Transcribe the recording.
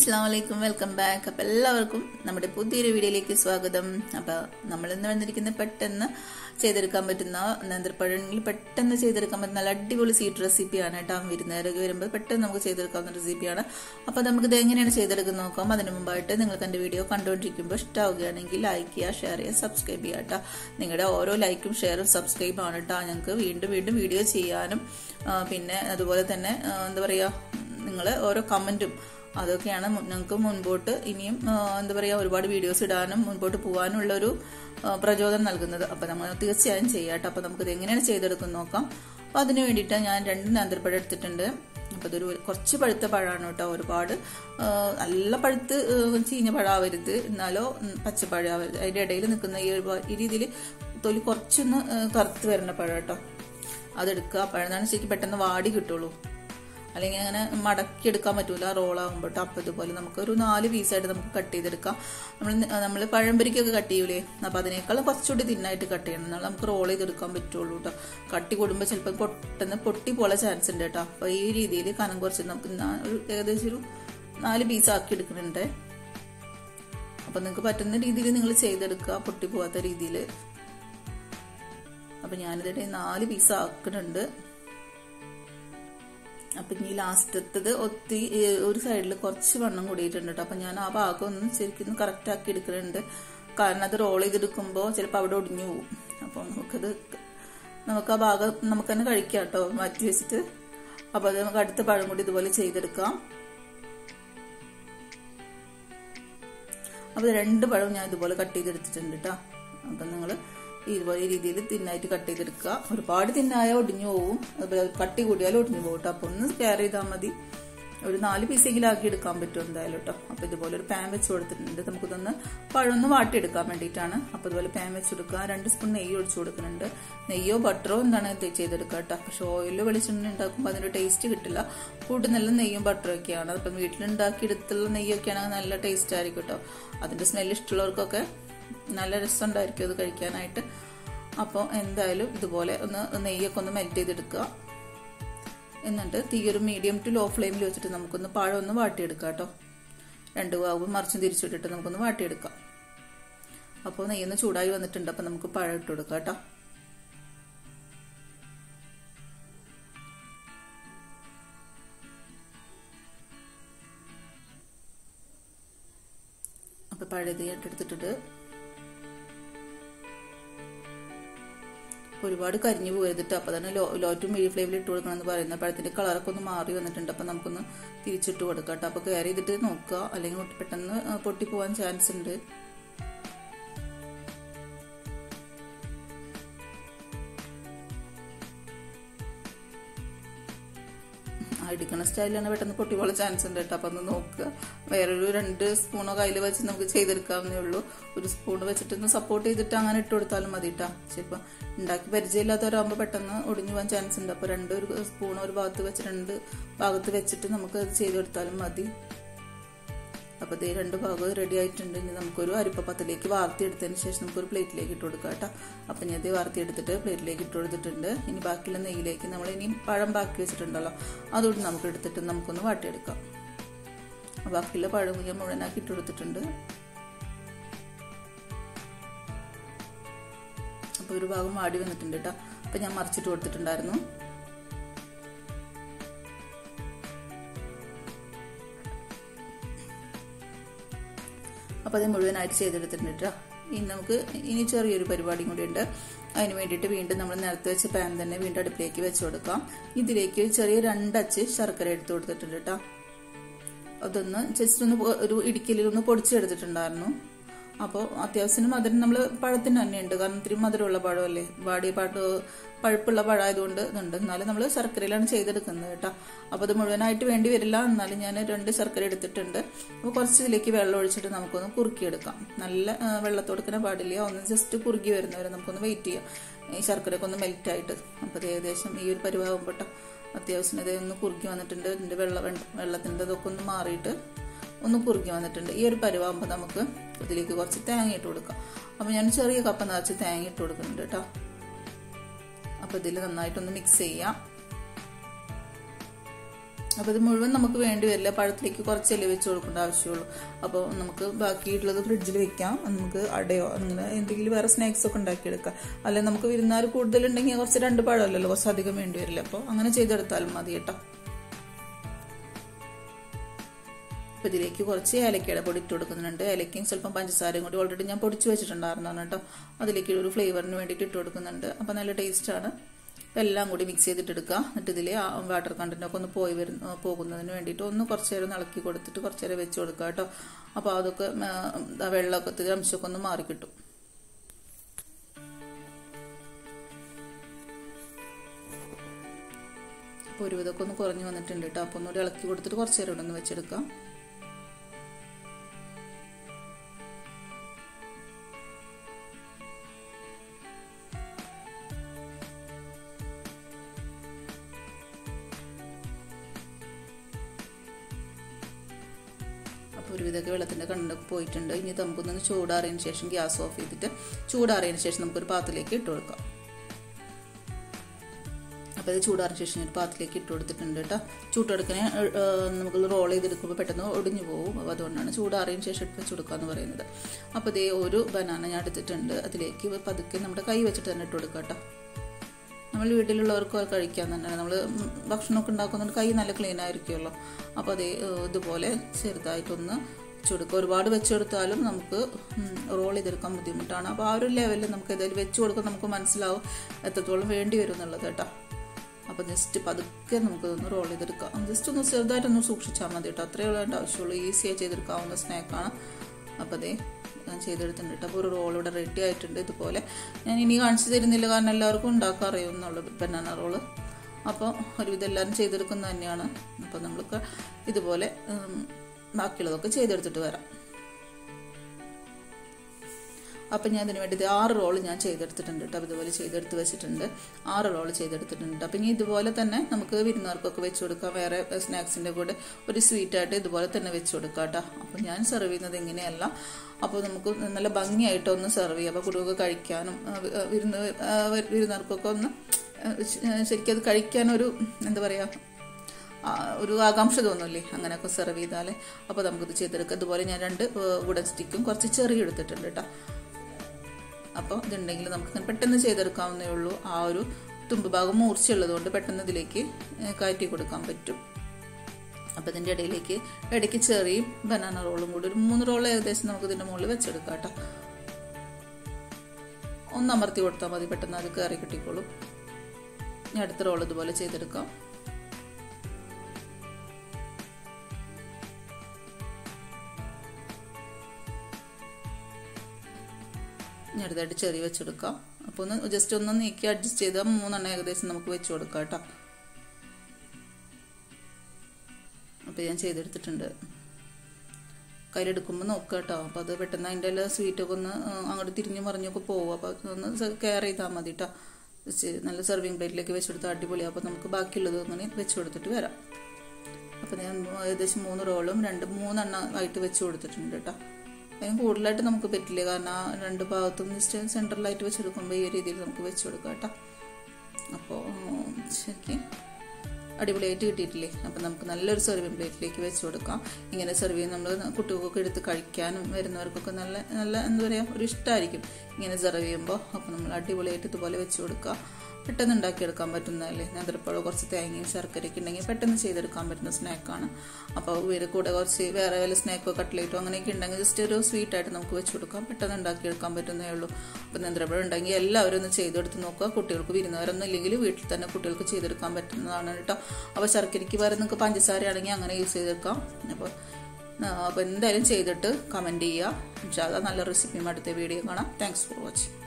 അസ്സാം വലൈക്കും welcome back അപ്പം എല്ലാവർക്കും നമ്മുടെ പുതിയൊരു വീഡിയോയിലേക്ക് സ്വാഗതം അപ്പോൾ നമ്മൾ ഇന്ന് വന്നിരിക്കുന്ന പെട്ടെന്ന് ചെയ്തെടുക്കാൻ പറ്റുന്ന നേന്ത്രപ്പഴങ്ങളിൽ പെട്ടെന്ന് ചെയ്തെടുക്കാൻ പറ്റുന്ന നല്ല അടിപൊളി സ്വീറ്റ് റെസിപ്പിയാണ് കേട്ടോ വിരുന്നേരൊക്കെ വരുമ്പോൾ പെട്ടെന്ന് നമുക്ക് ചെയ്തെടുക്കാവുന്ന റെസിപ്പിയാണ് അപ്പോൾ നമുക്കിത് എങ്ങനെയാണ് ചെയ്തെടുക്കുന്നത് നോക്കാം അതിന് മുമ്പായിട്ട് നിങ്ങൾക്ക് എൻ്റെ വീഡിയോ കണ്ടുകൊണ്ടിരിക്കുമ്പോൾ ഇഷ്ടമാവുകയാണെങ്കിൽ ലൈക്ക് ചെയ്യുക ഷെയർ ചെയ്യുക സബ്സ്ക്രൈബ് ചെയ്യുക കേട്ടോ നിങ്ങളുടെ ഓരോ ലൈക്കും ഷെയറും സബ്സ്ക്രൈബും ആണ് കേട്ടോ ഞങ്ങൾക്ക് വീണ്ടും വീണ്ടും വീഡിയോ ചെയ്യാനും പിന്നെ അതുപോലെ തന്നെ എന്താ പറയുക നിങ്ങൾ ഓരോ കമൻറ്റും അതൊക്കെയാണ് ഞങ്ങൾക്ക് മുൻപോട്ട് ഇനിയും എന്താ പറയുക ഒരുപാട് വീഡിയോസ് ഇടാനും മുൻപോട്ട് പോകാനുള്ള ഒരു പ്രചോദനം നൽകുന്നത് അപ്പം നമ്മൾ തീർച്ചയായും ചെയ്യാട്ടോ അപ്പം നമുക്കിത് എങ്ങനെയാണ് ചെയ്തെടുക്കുന്നത് നോക്കാം അപ്പം അതിന് വേണ്ടിയിട്ട് ഞാൻ രണ്ട് നേന്ത്രപ്പഴം എടുത്തിട്ടുണ്ട് അപ്പം ഇതൊരു കുറച്ച് പഴുത്ത പഴമാണ് കേട്ടോ ഒരുപാട് നല്ല പഴുത്ത് ചീഞ്ഞ പഴമാവരുത് എന്നാലോ പച്ചപ്പഴമാവരുത് അതിൻ്റെ ഇടയിൽ നിൽക്കുന്ന ഈ ഒരു ഈ രീതിയിൽ തൊലി കുറച്ചൊന്ന് കറുത്ത് വരുന്ന പഴം കേട്ടോ അതെടുക്കുക പഴം ശരിക്കും പെട്ടെന്ന് വാടി കിട്ടുള്ളൂ അല്ലെങ്കിൽ അങ്ങനെ മടക്കി എടുക്കാൻ പറ്റൂല റോളാകുമ്പോൾ അപ്പം ഇതുപോലെ നമുക്ക് ഒരു നാല് പീസായിട്ട് നമുക്ക് കട്ട് ചെയ്തെടുക്കാം നമ്മൾ നമ്മൾ പഴംപരിക്കൊക്കെ കട്ട് ചെയ്യൂലേ അപ്പം അതിനേക്കാളും കുറച്ചുകൂടി തിന്നായിട്ട് കട്ട് ചെയ്യണം എന്നാൽ നമുക്ക് റോൾ ചെയ്തെടുക്കാൻ പറ്റുള്ളൂ കേട്ടോ കട്ടി കൂടുമ്പോൾ ചിലപ്പോൾ പൊട്ടെന്ന് പൊട്ടി പോലെ ചാൻസ് ഉണ്ട് കേട്ടോ അപ്പോൾ ഈ രീതിയിൽ കനം കുറച്ച് നമുക്ക് ഒരു ഏകദേശം ഒരു നാല് പീസ് ആക്കി എടുക്കുന്നുണ്ട് അപ്പം നിങ്ങൾക്ക് പറ്റുന്ന രീതിയിൽ നിങ്ങൾ ചെയ്തെടുക്കുക പൊട്ടി പോകാത്ത രീതിയിൽ അപ്പം ഞാനിതിടെ നാല് പീസ് ആക്കുന്നുണ്ട് അപ്പം ഇനി ലാസ്റ്റത്തത് ഒത്തിരി ഒരു സൈഡിൽ കുറച്ച് വണ്ണം കൂടിയിട്ടുണ്ട് കേട്ടോ അപ്പം ഞാൻ ആ ഭാഗം ഒന്ന് ശരിക്കും കറക്റ്റ് ആക്കി എടുക്കുന്നുണ്ട് കാരണം അത് റോൾ ചെയ്തെടുക്കുമ്പോൾ ചിലപ്പോൾ അവിടെ ഒടിഞ്ഞു പോകും അപ്പോൾ നമുക്കത് നമുക്ക് ആ ഭാഗം നമുക്ക് തന്നെ കഴിക്കാം കേട്ടോ മാറ്റി വെച്ചിട്ട് അപ്പോൾ അത് നമുക്ക് അടുത്ത പഴം കൂടി ഇതുപോലെ ചെയ്തെടുക്കാം അപ്പോൾ രണ്ട് പഴം ഞാൻ ഇതുപോലെ കട്ട് ചെയ്തെടുത്തിട്ടുണ്ട് കേട്ടോ അപ്പം നിങ്ങൾ ഇതുപോലെ ഈ രീതിയിൽ തിന്നായിട്ട് കട്ട് ചെയ്തെടുക്കുക ഒരുപാട് തിന്നായ ഒടിഞ്ഞു പോകും അതുപോലെ കട്ടി കൂടിയാലും ഒടിഞ്ഞു പോകും കേട്ടോ അപ്പോൾ ഒന്ന് കെയർ ചെയ്താൽ മതി ഒരു നാല് പീസെങ്കിലും ആക്കി എടുക്കാൻ പറ്റും എന്തായാലും കേട്ടോ അപ്പോൾ ഇതുപോലെ ഒരു പാൻ വെച്ച് കൊടുത്തിട്ടുണ്ട് നമുക്കിതൊന്ന് പഴമൊന്ന് വാട്ടിയെടുക്കാൻ വേണ്ടിയിട്ടാണ് അപ്പോൾ ഇതുപോലെ പാൻ വെച്ച് കൊടുക്കുക രണ്ട് സ്പൂൺ നെയ്യ് ഒഴിച്ചു കൊടുക്കുന്നുണ്ട് നെയ്യോ ബട്ടറോ എന്താണ് ചെയ്തെടുക്കുക കേട്ടോ പക്ഷെ ഓയിലോ വെളിച്ചെണ്ണ ഉണ്ടാക്കുമ്പോൾ അതിൻ്റെ ടേസ്റ്റ് കിട്ടില്ല കൂടുതൽ നല്ല നെയ്യും ബട്ടറും ഒക്കെയാണ് അപ്പം വീട്ടിലുണ്ടാക്കിയെടുത്തുള്ള നെയ്യൊക്കെയാണെങ്കിൽ നല്ല ടേസ്റ്റ് ആയിരിക്കും കേട്ടോ അതിൻ്റെ സ്മെല്ല് ഇഷ്ടമുള്ളവർക്കൊക്കെ നല്ല രസമുണ്ടായിരിക്കും അത് കഴിക്കാനായിട്ട് അപ്പോൾ എന്തായാലും ഇതുപോലെ ഒന്ന് നെയ്യൊക്കെ ഒന്ന് മെൽറ്റ് ചെയ്തെടുക്കുക എന്നിട്ട് തീ ഒരു മീഡിയം ടു ലോ ഫ്ലെയിമിൽ വെച്ചിട്ട് നമുക്കൊന്ന് പഴം ഒന്ന് വാട്ടിയെടുക്കാം കേട്ടോ രണ്ട് വാവും മറിച്ചും തിരിച്ചിട്ടിട്ട് നമുക്കൊന്ന് വാട്ടിയെടുക്കാം അപ്പോൾ നെയ്യൊന്ന് ചൂടായി വന്നിട്ടുണ്ട് അപ്പോൾ നമുക്ക് പഴം ഇട്ട് കൊടുക്കാം കേട്ടോ അപ്പോൾ പഴയത് എടുത്തിട്ടിട്ട് ഒരുപാട് കരിഞ്ഞു പോയതിട്ട് അപ്പോൾ തന്നെ ലോ ലോ ടു മീഡിയം ഫ്ലെയിമിൽ ഇട്ട് കൊടുക്കണം എന്ന് പറയുന്നത് പഴത്തിൻ്റെ കളറൊക്കെ ഒന്ന് മാറി വന്നിട്ടുണ്ട് അപ്പോൾ നമുക്കൊന്ന് തിരിച്ചിട്ട് കൊടുക്കാം കേട്ടോ അപ്പോൾ കയറി ചെയ്തിട്ട് നോക്കുക അല്ലെങ്കിൽ പെട്ടെന്ന് പൊട്ടിപ്പോവാൻ ചാൻസ് ഉണ്ട് അടിക്കണ സ്റ്റൈലാണ് പെട്ടെന്ന് പൊട്ടിപ്പോള ചാൻസ് ഉണ്ട് കേട്ടോ അപ്പം ഒന്ന് നോക്കുക വേറൊരു രണ്ട് സ്പൂണോ കയ്യിൽ വെച്ച് നമുക്ക് ചെയ്തെടുക്കാവുന്നേ ഉള്ളൂ ഒരു സ്പൂൺ വെച്ചിട്ട് ഒന്ന് സപ്പോർട്ട് ചെയ്തിട്ട് അങ്ങനെ ഇട്ട് കൊടുത്താലും മതി കേട്ടോ ചിലപ്പോൾ ഉണ്ടാക്കി പരിചയമില്ലാത്തവരാകുമ്പോൾ പെട്ടെന്ന് ഒടിഞ്ഞു പോകാൻ ചാൻസ് ഉണ്ട് അപ്പോൾ രണ്ട് ഒരു സ്പൂൺ ഒരു ഭാഗത്ത് വെച്ച് രണ്ട് ഭാഗത്ത് വെച്ചിട്ട് നമുക്ക് അത് ചെയ്തെടുത്താലും മതി അപ്പോൾ ഇത് രണ്ട് ഭാഗവും റെഡി ആയിട്ടുണ്ട് ഇനി നമുക്കൊരു അരിപ്പപ്പത്തിലേക്ക് വാർത്തിയെടുത്തതിന് ശേഷം നമുക്കൊരു പ്ലേറ്റിലേക്ക് ഇട്ട് കൊടുക്കാം കേട്ടോ അപ്പം ഞാൻ ഇത് വാർത്തിയെടുത്തിട്ട് പ്ലേറ്റിലേക്ക് ഇട്ട് കൊടുത്തിട്ടുണ്ട് ഇനി ബാക്കിയുള്ള നെയ്യിലേക്ക് നമ്മൾ ഇനി പഴം ബാക്കി വെച്ചിട്ടുണ്ടല്ലോ അതുകൊണ്ട് നമുക്ക് എടുത്തിട്ട് നമുക്കൊന്ന് വാട്ടിയെടുക്കാം ബാക്കിയുള്ള പഴം ഞാൻ മുഴുവനാക്കി ഇട്ട് കൊടുത്തിട്ടുണ്ട് അപ്പോൾ ഒരു ഭാഗം വാടി വന്നിട്ടുണ്ട് കേട്ടോ അപ്പം ഞാൻ മറിച്ചിട്ട് കൊടുത്തിട്ടുണ്ടായിരുന്നു അപ്പോൾ അത് മുഴുവനായിട്ട് ചെയ്തെടുത്തിട്ടുണ്ട് കേട്ടോ ഇനി നമുക്ക് ഇനി ചെറിയൊരു പരിപാടിയും കൂടി ഉണ്ട് അതിന് വേണ്ടിയിട്ട് വീണ്ടും നമ്മൾ നേരത്തെ വെച്ച പാൻ തന്നെ വീണ്ടും അടുപ്പിലേക്ക് വെച്ച് കൊടുക്കാം ഇതിലേക്ക് ചെറിയ രണ്ടച്ച് ശർക്കര എടുത്ത് കൊടുത്തിട്ടുണ്ട് കേട്ടോ അതൊന്ന് ജസ്റ്റ് ഒന്ന് ഒരു ഇടിക്കലിൽ ഒന്ന് പൊടിച്ചെടുത്തിട്ടുണ്ടായിരുന്നു അപ്പോൾ അത്യാവശ്യം മധുരം നമ്മൾ പഴത്തിന് തന്നെയുണ്ട് കാരണം ഇത്തിരി മധുരമുള്ള പഴമല്ലേ വാടിയ പാട്ട് പഴുപ്പുള്ള പഴമായതുകൊണ്ട് ഇതുണ്ട് എന്നാലും നമ്മൾ ശർക്കരയിലാണ് ചെയ്തെടുക്കുന്നത് കേട്ടോ അപ്പോൾ അത് മുഴുവനായിട്ട് വേണ്ടി വരില്ല എന്നാലും ഞാൻ രണ്ട് ശർക്കര എടുത്തിട്ടുണ്ട് അപ്പോൾ കുറച്ച് ഇതിലേക്ക് വെള്ളം ഒഴിച്ചിട്ട് നമുക്കൊന്ന് കുറുക്കിയെടുക്കാം നല്ല വെള്ളത്തോടുക്കുന്ന പാടില്ല ഒന്ന് ജസ്റ്റ് കുറുക്കി വരുന്നവരെ നമുക്കൊന്ന് വെയിറ്റ് ചെയ്യാം ഈ ശർക്കരയൊക്കെ ഒന്ന് മെൽറ്റായിട്ട് അപ്പോൾ അത് ഏകദേശം ഈ ഒരു പരിവാകുമ്പോൾ അത്യാവശ്യം ഇത് ഒന്ന് കുറുക്കി വന്നിട്ടുണ്ട് ഇതിൻ്റെ വെള്ള വെള്ളത്തിൻ്റെ ഇതൊക്കെ ഒന്ന് മാറിയിട്ട് ഒന്ന് കുറുക്കി വന്നിട്ടുണ്ട് ഈ ഒരു പരുവാകുമ്പോൾ നമുക്ക് ഇതിലേക്ക് കുറച്ച് തേങ്ങ ഇട്ട് കൊടുക്കാം അപ്പോൾ ഞാൻ ചെറിയ കപ്പ് നിറച്ച് തേങ്ങ ഇട്ട് കൊടുക്കുന്നുണ്ട് കേട്ടോ അപ്പോൾ ഇതിൽ നന്നായിട്ടൊന്ന് മിക്സ് ചെയ്യാം അപ്പോൾ ഇത് മുഴുവൻ നമുക്ക് വേണ്ടി വരില്ല പഴത്തിലേക്ക് കുറച്ചല്ലേ വെച്ച് കൊടുക്കേണ്ട ആവശ്യമുള്ളൂ അപ്പോൾ നമുക്ക് ബാക്കിയുള്ളത് ഫ്രിഡ്ജിൽ വെക്കാം നമുക്ക് അടയോ അങ്ങനെ എന്തെങ്കിലും വേറെ സ്നാക്സ് ഒക്കെ ഉണ്ടാക്കിയെടുക്കാം അല്ലെങ്കിൽ നമുക്ക് വിരുന്നാർ കൂടുതലുണ്ടെങ്കിൽ കുറച്ച് രണ്ട് പഴമല്ലല്ലോ കുറച്ച് അധികം വേണ്ടി വരില്ല അപ്പോൾ അങ്ങനെ ചെയ്തെടുത്താലും മതി കേട്ടോ അപ്പോൾ ഇതിലേക്ക് കുറച്ച് ഏലക്കയുടെ പൊടി ഇട്ട് കൊടുക്കുന്നുണ്ട് ഏലക്കയും സ്വല്പം പഞ്ചസാരയും കൂടി ഓൾറെഡി ഞാൻ പൊടിച്ച് വെച്ചിട്ടുണ്ടായിരുന്നതാണ് കേട്ടോ അതിലേക്ക് ഒരു ഫ്ലേവറിന് വേണ്ടിയിട്ട് ഇട്ട് കൊടുക്കുന്നുണ്ട് അപ്പോൾ നല്ല ടേസ്റ്റാണ് എല്ലാം കൂടി മിക്സ് ചെയ്തിട്ട് എടുക്കുക എന്നിട്ട് ഇതിൽ വാട്ടർ കണ്ടന്റ് ഒക്കെ ഒന്ന് പോയി വരുന്ന പോകുന്നതിന് വേണ്ടിയിട്ട് ഒന്ന് കുറച്ച് നേരം ഇളക്കി കൊടുത്തിട്ട് കുറച്ച് നേരം വെച്ച് കൊടുക്കുക കേട്ടോ അപ്പോൾ അതൊക്കെ വെള്ളമൊക്കെ അംശമൊക്കെ ഒന്ന് മാറി കിട്ടും അപ്പോൾ ഒരുവിധമൊക്കെ ഒന്ന് കുറഞ്ഞു വന്നിട്ടുണ്ട് കേട്ടോ അപ്പോൾ ഒന്നുകൂടി ഇളക്കി കൊടുത്തിട്ട് കുറച്ച് നേരം ഇവിടെ ഒന്ന് വെച്ചെടുക്കാം അപ്പോൾ ഒരുവിധമൊക്കെ വെള്ളത്തിൻ്റെ കണ്ണൊക്കെ പോയിട്ടുണ്ട് ഇനി നമുക്കൊന്ന് ചൂടാറിയതിന് ശേഷം ഗ്യാസ് ഓഫ് ചെയ്തിട്ട് ചൂടാറിയതിന് ശേഷം നമുക്കൊരു പാത്രത്തിലേക്ക് ഇട്ട് കൊടുക്കാം അപ്പോൾ ഇത് ചൂടാറിയ ശേഷം ഒരു പാത്രത്തിലേക്ക് ഇട്ട് കൊടുത്തിട്ടുണ്ട് കേട്ടോ ചൂട്ടെടുക്കണേ നമുക്ക് റോൾ ചെയ്തെടുക്കുമ്പോൾ പെട്ടെന്ന് ഒടിഞ്ഞു പോകും അപ്പോൾ അതുകൊണ്ടാണ് ചൂടാറിയതിന് ശേഷം വെച്ച് കൊടുക്കുക എന്ന് പറയുന്നത് അപ്പോൾ ഇതേ ഒരു ബനാന ഞാൻ എടുത്തിട്ടുണ്ട് അതിലേക്ക് പതുക്കെ നമ്മുടെ കൈ വെച്ചിട്ട് തന്നെ ഇട്ട് കൊടുക്കുക കേട്ടോ നമ്മൾ വീട്ടിലുള്ളവർക്ക് കഴിക്കാൻ തന്നെ നമ്മൾ ഭക്ഷണമൊക്കെ ഉണ്ടാക്കുന്നുണ്ട് കൈ നല്ല ക്ലീൻ ആയിരിക്കുമല്ലോ അപ്പോൾ അതേ ഇതുപോലെ ചെറുതായിട്ടൊന്ന് വെച്ചുകൊടുക്കുക ഒരുപാട് വെച്ചുകൊടുത്താലും നമുക്ക് റോൾ ചെയ്തെടുക്കാൻ ബുദ്ധിമുട്ടാണ് അപ്പോൾ ആ ഒരു ലെവലിൽ നമുക്ക് ഏതായാലും വെച്ച് കൊടുക്കാൻ നമുക്ക് മനസ്സിലാവും എത്രത്തോളം വേണ്ടി വരും എന്നുള്ളത് കേട്ടോ അപ്പോൾ ജസ്റ്റ് പതുക്കെ നമുക്ക് ഒന്ന് റോൾ ചെയ്തെടുക്കാം ജസ്റ്റ് ഒന്ന് ചെറുതായിട്ടൊന്ന് സൂക്ഷിച്ചാൽ മതി കേട്ടോ അത്രയേ ഉള്ളതിൻ്റെ ആവശ്യമുള്ളൂ ഈസിയായി ചെയ്തെടുക്കാവുന്ന സ്നാക്കാണ് അപ്പോൾ അതേ ഞാൻ ചെയ്തെടുത്തിട്ടുണ്ട് കേട്ടോ അപ്പോൾ ഒരു റോൾ ഇവിടെ റെഡി ആയിട്ടുണ്ട് ഇതുപോലെ ഞാൻ ഇനി കാണിച്ചു തരുന്നില്ല കാരണം എല്ലാവർക്കും ഉണ്ടാക്കാൻ അറിയുമെന്നുള്ളൂ ബനാന റോള് അപ്പോൾ ഒരുവിധം എല്ലാവരും ചെയ്തെടുക്കുന്നത് തന്നെയാണ് അപ്പോൾ നമ്മൾക്ക് ഇതുപോലെ ബാക്കിയുള്ളതൊക്കെ ചെയ്തെടുത്തിട്ട് വരാം അപ്പം ഞാൻ അതിന് വേണ്ടി ആറ് റോൾ ഞാൻ ചെയ്തെടുത്തിട്ടുണ്ട് കേട്ടോ ഇതുപോലെ ചെയ്തെടുത്ത് വെച്ചിട്ടുണ്ട് ആറ് റോൾ ചെയ്തെടുത്തിട്ടുണ്ട് അപ്പം ഇനി ഇതുപോലെ തന്നെ നമുക്ക് വിരുന്നുകാർക്കൊക്കെ വെച്ച് കൊടുക്കാം വേറെ സ്നാക്സിൻ്റെ കൂടെ ഒരു സ്വീറ്റായിട്ട് ഇതുപോലെ തന്നെ വെച്ച് കൊടുക്കാം കേട്ടോ അപ്പം ഞാൻ സെർവ് ചെയ്യുന്നത് ഇങ്ങനെയല്ല അപ്പോൾ നമുക്ക് നല്ല ഭംഗിയായിട്ട് ഒന്ന് സെർവ് ചെയ്യാം അപ്പോൾ കുട്ടികൾക്ക് കഴിക്കാനും വിരുന്ന് വിരുന്നുകാർക്കൊക്കെ ഒന്ന് ശരിക്കും അത് കഴിക്കാനൊരു എന്താ പറയുക ഒരു ആകാംക്ഷ തോന്നില്ലേ അങ്ങനെയൊക്കെ സെർവ് ചെയ്താൽ അപ്പോൾ നമുക്കിത് ചെയ്തെടുക്കാം ഇതുപോലെ ഞാൻ രണ്ട് വുഡൻ സ്റ്റിക്കും കുറച്ച് ചെറിയ എടുത്തിട്ടുണ്ട് കേട്ടോ അപ്പോൾ ഇതുണ്ടെങ്കിൽ നമുക്ക് പെട്ടെന്ന് ചെയ്തെടുക്കാവുന്നേ ഉള്ളൂ ആ ഒരു തുമ്പ് ഭാഗം മൂർച്ചയുള്ളത് കൊണ്ട് പെട്ടെന്ന് ഇതിലേക്ക് കയറ്റി കൊടുക്കാൻ പറ്റും അപ്പോൾ ഇതിൻ്റെ ഇടയിലേക്ക് ഇടയ്ക്ക് ചെറിയും ബനാന റോളും കൂടി ഒരു മൂന്ന് റോൾ ഏകദേശം നമുക്ക് ഇതിൻ്റെ മുകളിൽ വെച്ചെടുക്കാം കേട്ടോ ഒന്ന് അമർത്തി കൊടുത്താൽ മതി പെട്ടെന്ന് അത് കയറി കിട്ടിക്കോളും ഇനി അടുത്ത റോൾ ഇതുപോലെ ചെയ്തെടുക്കാം ഇനി അടുത്തായിട്ട് ചെറിയ വെച്ചെടുക്കാം അപ്പോൾ ഒന്ന് ജസ്റ്റ് ഒന്ന് നീക്കി അഡ്ജസ്റ്റ് ചെയ്താൽ മൂന്നെണ്ണം ഏകദേശം നമുക്ക് വെച്ച് കൊടുക്കാം കേട്ടോ അപ്പോൾ ഞാൻ ചെയ്തെടുത്തിട്ടുണ്ട് കയ്യിലെടുക്കുമ്പോൾ നോക്കുക കേട്ടോ അപ്പോൾ അത് പെട്ടെന്ന് അതിൻ്റെ എല്ലാം സ്വീറ്റൊക്കെ ഒന്ന് അങ്ങോട്ട് തിരിഞ്ഞു മറിഞ്ഞൊക്കെ പോകും അപ്പോൾ ഒന്ന് കെയർ ചെയ്താൽ മതി കേട്ടോ നല്ല സെർവിങ് പ്ലേറ്റിലേക്ക് വെച്ചെടുത്താൽ അടിപൊളിയാണ് അപ്പോൾ നമുക്ക് ബാക്കിയുള്ളത് അങ്ങനെ വെച്ച് കൊടുത്തിട്ട് വരാം അപ്പോൾ ഞാൻ ഏകദേശം മൂന്ന് റോളും രണ്ട് മൂന്നെണ്ണം ആയിട്ട് വെച്ച് കൊടുത്തിട്ടുണ്ട് കേട്ടോ അതിന് കൂടുതലായിട്ട് നമുക്ക് പറ്റില്ല കാരണം ആ രണ്ട് ഭാഗത്തും ജസ്റ്റ് സെൻട്രലായിട്ട് വെച്ചെടുക്കുമ്പോൾ ഈ രീതിയിൽ നമുക്ക് വെച്ച് കൊടുക്കാം കേട്ടോ അപ്പോൾ ശരിക്കും അടിപൊളിയായിട്ട് കിട്ടിയിട്ടില്ലേ അപ്പം നമുക്ക് നല്ലൊരു സെർവിങ് പ്ലേറ്റിലേക്ക് വെച്ച് കൊടുക്കാം ഇങ്ങനെ സെർവ് ചെയ്ത് നമ്മൾ കുട്ടികൾക്കൊക്കെ എടുത്ത് കഴിക്കാനും വരുന്നവർക്കൊക്കെ നല്ല നല്ല എന്താ പറയുക ഒരു ഇഷ്ടമായിരിക്കും ഇങ്ങനെ സെർവ് ചെയ്യുമ്പോൾ അപ്പോൾ നമ്മൾ അടിപൊളിയായിട്ട് ഇതുപോലെ വെച്ച് കൊടുക്കുക പെട്ടെന്ന് ഉണ്ടാക്കിയെടുക്കാൻ പറ്റുന്നതല്ലേ നേന്ത്രപ്പഴം കുറച്ച് തേങ്ങയും ശർക്കരയൊക്കെ ഉണ്ടെങ്കിൽ പെട്ടെന്ന് ചെയ്തെടുക്കാൻ പറ്റുന്ന സ്നാക്കാണ് അപ്പോൾ ഇവർ കൂടെ കുറച്ച് വേറെ വല്ല സ്നാക്കോ കട്ട്ലേറ്റോ അങ്ങനെയൊക്കെ ഉണ്ടെങ്കിൽ ജസ്റ്റ് ഒരു സ്വീറ്റായിട്ട് നമുക്ക് വെച്ച് കൊടുക്കാം പെട്ടെന്ന് ഉണ്ടാക്കിയെടുക്കാൻ പറ്റുന്നേ ഉള്ളൂ അപ്പോൾ നേന്ത്രപ്പഴം ഉണ്ടെങ്കിൽ എല്ലാവരും ഒന്ന് ചെയ്തെടുത്ത് നോക്കുക കുട്ടികൾക്ക് വിരുന്നവരൊന്നും ഇല്ലെങ്കിൽ വീട്ടിൽ തന്നെ കുട്ടികൾക്ക് ചെയ്തെടുക്കാൻ പറ്റുന്നതാണ് കേട്ടോ അപ്പോൾ ശർക്കരയ്ക്ക് പകരം നിങ്ങൾക്ക് പഞ്ചസാര ആണെങ്കിൽ അങ്ങനെ യൂസ് ചെയ്തെടുക്കാം അപ്പോൾ അപ്പോൾ എന്തായാലും ചെയ്തിട്ട് കമൻറ്റ് ചെയ്യുക പക്ഷേ നല്ല റെസിപ്പിയും അടുത്ത വീഡിയോ കാണാം താങ്ക്സ് ഫോർ വാച്ചിങ്